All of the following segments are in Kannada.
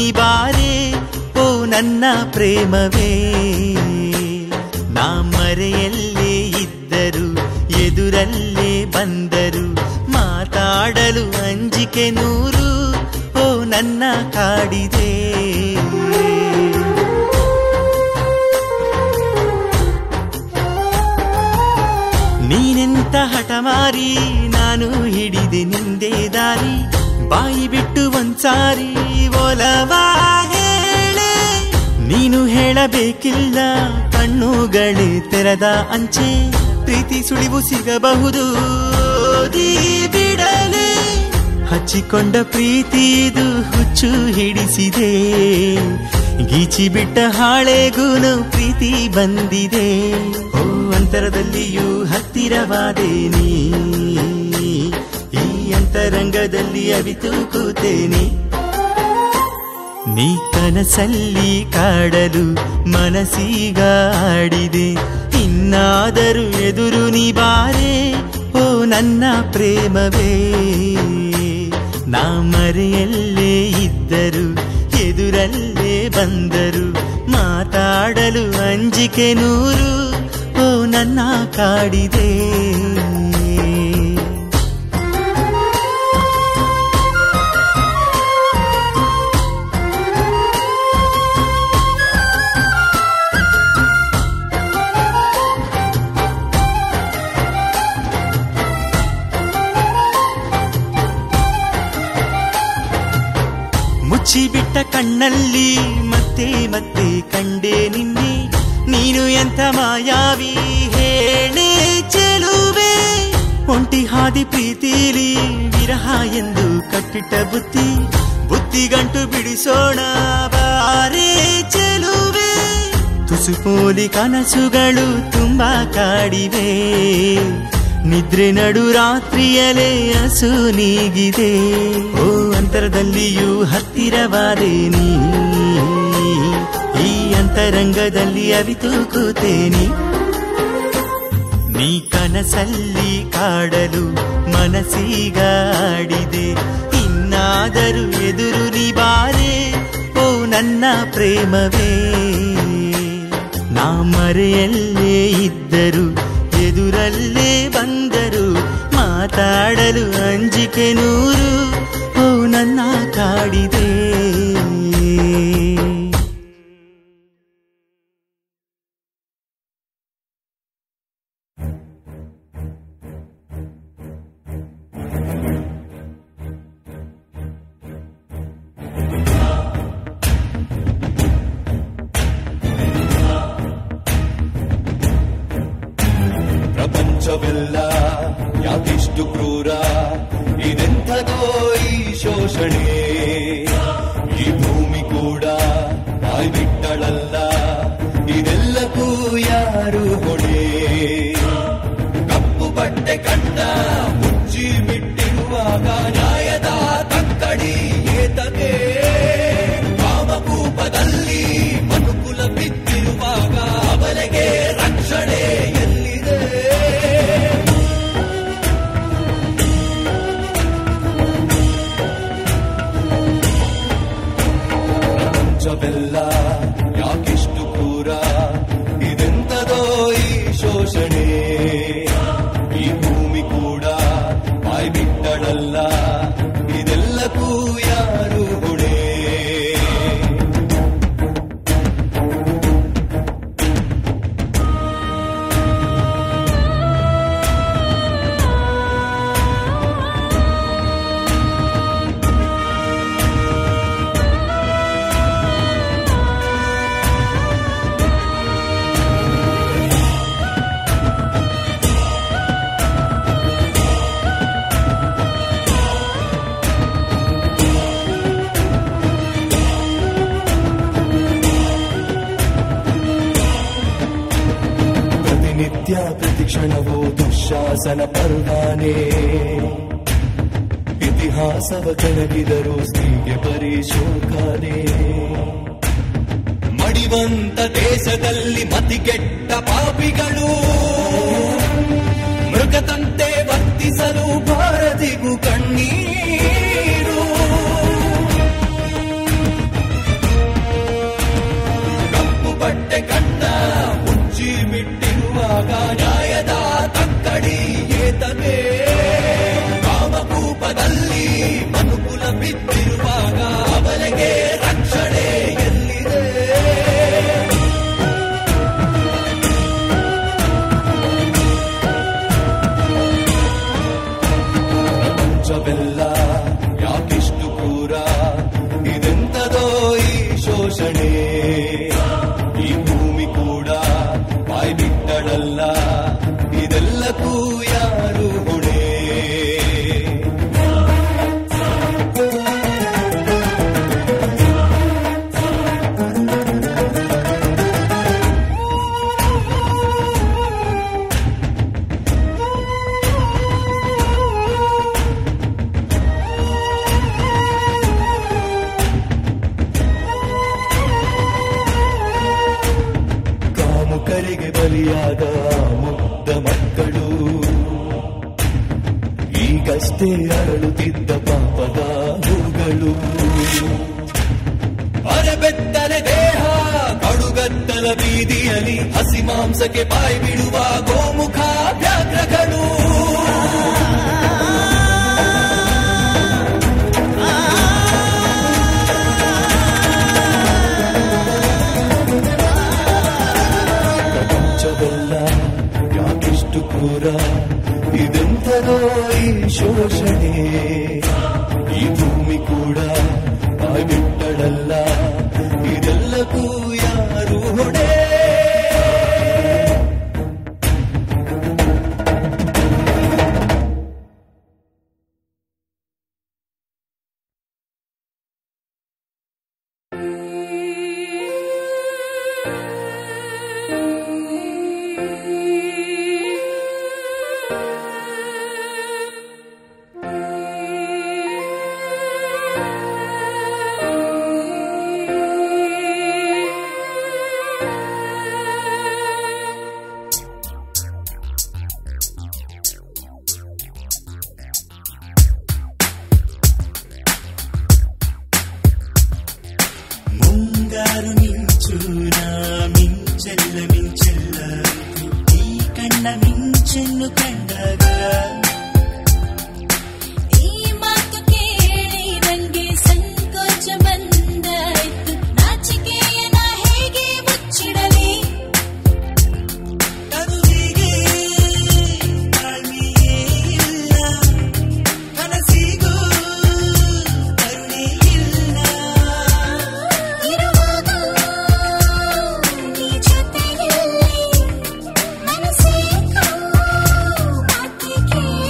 ನೀ ಬಾರೆ ಓ ನನ್ನ ಪ್ರೇಮವೇ ನಾ ಮರೆಯಲ್ಲೇ ಇದ್ದರು ಎದುರಲ್ಲೇ ಬಂದರು ಮಾತಾಡಲು ಅಂಜಿಕೆ ನೂರು ಓ ನನ್ನ ಕಾಡಿದೆ ನೀನೆಂತ ಹಠಮಾರಿ ನಾನು ಹಿಡಿದೆ ನಿಂದೆ ದಾರಿ ಬಾಯಿ ಬಿಟ್ಟು ಒಂದ್ಸಾರಿ ಒಲವಾ ಹೇಳೆ ನೀನು ಹೇಳಬೇಕಿಲ್ಲ ಕಣ್ಣುಗಳೇ ತೆರೆದ ಅಂಚೆ ಪ್ರೀತಿ ಸುಳಿವು ಸಿಗಬಹುದು ಓದಿ ಬಿಡಲೆ ಹಚ್ಚಿಕೊಂಡ ಪ್ರೀತಿ ಇದು ಹುಚ್ಚು ಹಿಡಿಸಿದೆ ಗೀಚಿ ಬಿಟ್ಟ ಹಾಳೆಗೂನು ಪ್ರೀತಿ ಬಂದಿದೆ ಓ ಅಂತರದಲ್ಲಿಯೂ ಹತ್ತಿರವಾದೆ ನೀ ಈ ಅಂತರಂಗದಲ್ಲಿ ಅವಿತು ಕೂತೇನೆ ನೀ ಕನಸಲ್ಲಿ ಕಾಡಲು ಮನಸ್ಸೀಗ ಆಡಿದೆ ಇನ್ನಾದರೂ ಎದುರು ನೀ ಬಾರೆ ಓ ನನ್ನ ಪ್ರೇಮವೇ ನಾ ಮರೆಯಲ್ಲೇ ಇದ್ದರು ಎದುರಲ್ಲೇ ಬಂದರು ಮಾತಾಡಲು ಅಂಜಿಕೆ ನೂರು ಓ ನನ್ನ ಕಾಡಿದೆ ಮುಚ್ಚಿಬಿಟ್ಟ ಕಣ್ಣಲ್ಲಿ ಮತ್ತೆ ಮತ್ತೆ ಕಂಡೆ ನಿನ್ನೆ ನೀನು ಎಂಥ ಮಾಯಾವಿ ಹೇಳೆ ಚೆಲುವೆ ಒಂಟಿ ಹಾದಿ ಪ್ರೀತಿಲಿ ವಿರಹ ಎಂದು ಕಟ್ಟಿಟ್ಟ ಬುತ್ತಿ ಬುತ್ತಿಗಂಟು ಬಿಡಿಸೋಣ ಬಾರೇ ಚೆಲುವೆ ತುಸುಪೋಲಿ ಕನಸುಗಳು ತುಂಬಾ ಕಾಡಿವೆ ನಿದ್ರೆ ನಡು ರಾತ್ರಿಯಲೇ ಹಸು ನೀಗಿದೆ ಓ ಅಂತರದಲ್ಲಿಯೂ ಹತ್ತಿರವಾದೆ ನೀ ಈ ಅಂತರಂಗದಲ್ಲಿ ಅವಿತು ಕೂತೇನಿ ನೀ ಕನಸಲ್ಲಿ ಕಾಡಲು ಮನಸ್ಸೀಗ ಆಡಿದೆ ಇನ್ನಾದರೂ ಎದುರು ನೀ ಬಾರೆ ಓ ನನ್ನ ಪ್ರೇಮವೇ ನಾ ಮರೆಯಲ್ಲೇ ಇದ್ದರು ಎದುರಲ್ಲೇ ಬಂದರು ಮಾತಾಡಲು ಅಂಜಿಕೆ ನೂರು ಓ ನನ್ನ ಕಾಡಿದೆ ಪ್ರಪಂಚವೆಲ್ಲ ಯಾಕಿಷ್ಟು ಕ್ರೂರ ಇದೆಂಥದೋ ಈ ಶೋಷಣೆ ಈ ಭೂಮಿ ಕೂಡ ಬಾಯ್ ಬಿಟ್ಟಳಲ್ಲ ಇದೆಲ್ಲಕ್ಕೂ ಯಾರು ಹೊಣೆ ಕಪ್ಪು ಬಟ್ಟೆ ಕಣ್ಣ ಮುಚ್ಚಿ ಬಿಟ್ಟಿರುವಾಗ ನ್ಯಾಯದ ತಕ್ಕಡಿ ಏತಕ್ಕೆ ಕಾಮಕೂಪದಲ್ಲಿ ಮನುಕುಲ ಬಿದ್ದಿರುವಾಗ ಅವನಿಗೆ ರಕ್ಷಣೆ ಎಲ್ಲಿದೆ ಪ್ರಪಂಚವೆಲ್ಲ ಯಾಕಿಷ್ಟು ಕ್ರೂರ ಇದೆಂತದೋ ಈ ಶೋಷಣೆ ಈ ಭೂಮಿ ಕೂಡ ಬಾಯ್ ಬಿಟ್ಟಳಲ್ಲ ಇದೆಲ್ಲಕ್ಕೂ ಯಾರು ಹೊಣೆ ಪ್ರತಿನಿತ್ಯ ಪ್ರತಿಕ್ಷಣವೋ ದುಶಾಸನ ಪರ್ವಾನೆ ಇತಿಹಾಸವ ಕೆಳಗಿದರು ಸ್ತ್ರೀಗೆ ಬರೀ ಶೋಕಾನೆ ಮಡಿವಂತ ದೇಶದಲ್ಲಿ ಮತಿಗೆಟ್ಟ ಪಾಪಿಗಳು ಮೃಗದಂತೆ ವರ್ತಿಸಲು ಭಾರತಿಗೂ ಕಣ್ಣೀರು ಬಲಿಯಾದ ಮುಗ್ಧ ಮಕ್ಕಳು ಈಗಷ್ಟೇ ಅರಳುತ್ತಿದ್ದ ಪಾಪದ ಹೂಗಳು ಅರೆಬೆತ್ತಲೆ ದೇಹ ಕಡುಗತ್ತಲ ಬೀದಿಯಲ್ಲಿ ಹಸಿ ಮಾಂಸಕ್ಕೆ ಬಾಯಿ ಬಿಡುವ ಗೋಮುಖ ವ್ಯಾಘ್ರಗಳು ಪ್ರಪಂಚವೆಲ್ಲ ಯಾಕಿಷ್ಟು ಕ್ರೂರ ಇದೆಂತರೋ ಈ ಶೋಷಣೆ ಈ ಭೂಮಿ ಕೂಡ ಬಾಯ್ಬಿಟ್ಟಳಲ್ಲ ಇದೆಲ್ಲಕ್ಕೂ ಯಾರು ಹೊಣೆ ಮುಂಗಾರು ಮಿಂಚುನ ಮಿಂಚಲ್ಲ ಮಿಂಚಲ್ಲ ಈ ಕಣ್ಣ ಮಿಂಚನ್ನು ಕಂಡಾಗ ಈ ಮಾತು ಕೇಳಿ ನಂಗೆ ಸಂಕೋಚ ಬಂದಾಯ್ತು ನಾಚಿಕೆಯನ ಹೇಗೆ ಮುಚ್ಚಿಡಲಿ ಕರುವಿಗೆ ತಾಳ್ಮೆಯೇ ಇಲ್ಲ ಕನಸಿಗೂ ಕರುಣೆ ಇಲ್ಲ ಇರುವಾಗ ನೀ ಜೊತೆಯಲ್ಲಿ ಮನಸ್ಸೇಕೋ ಮಾತೆ ಕೇಳಿಲ್ಲ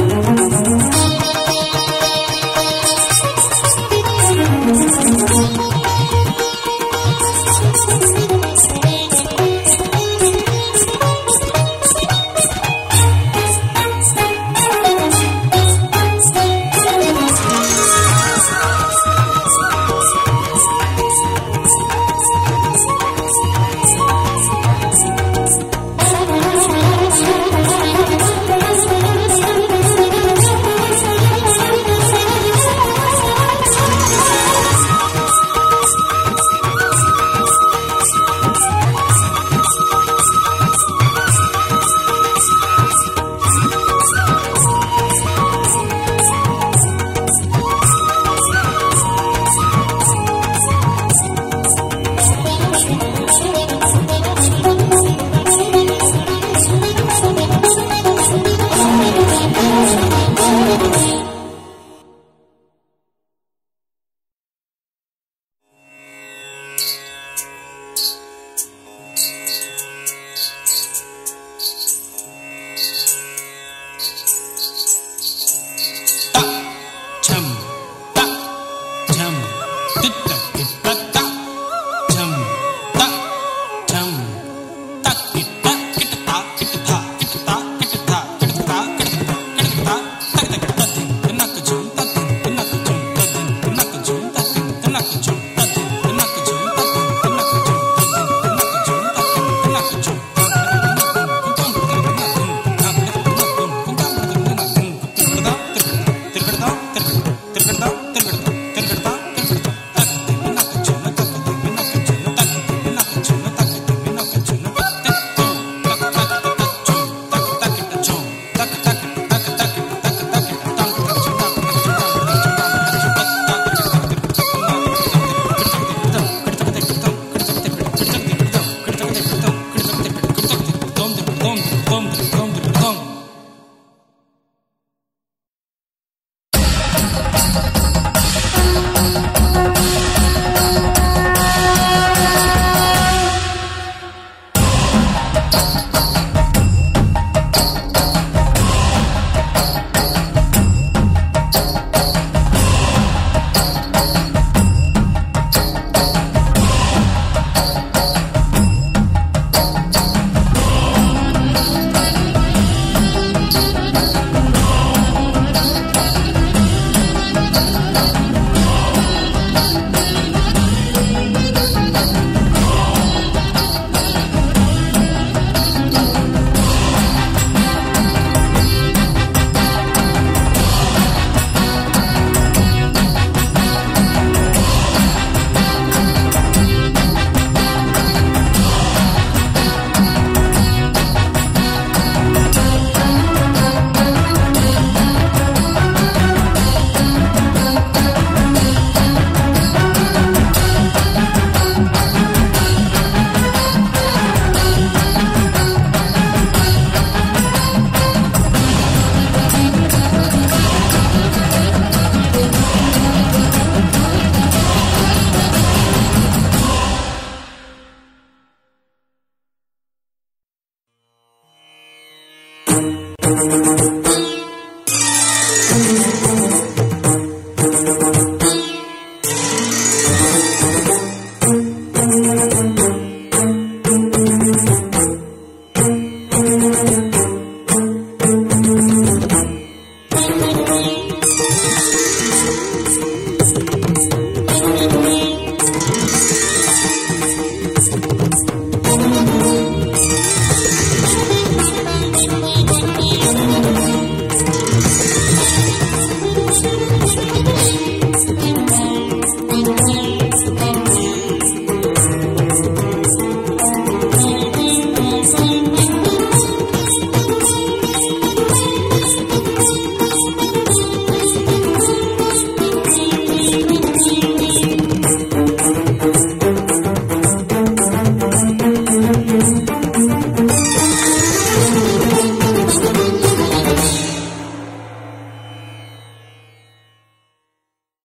Thank you.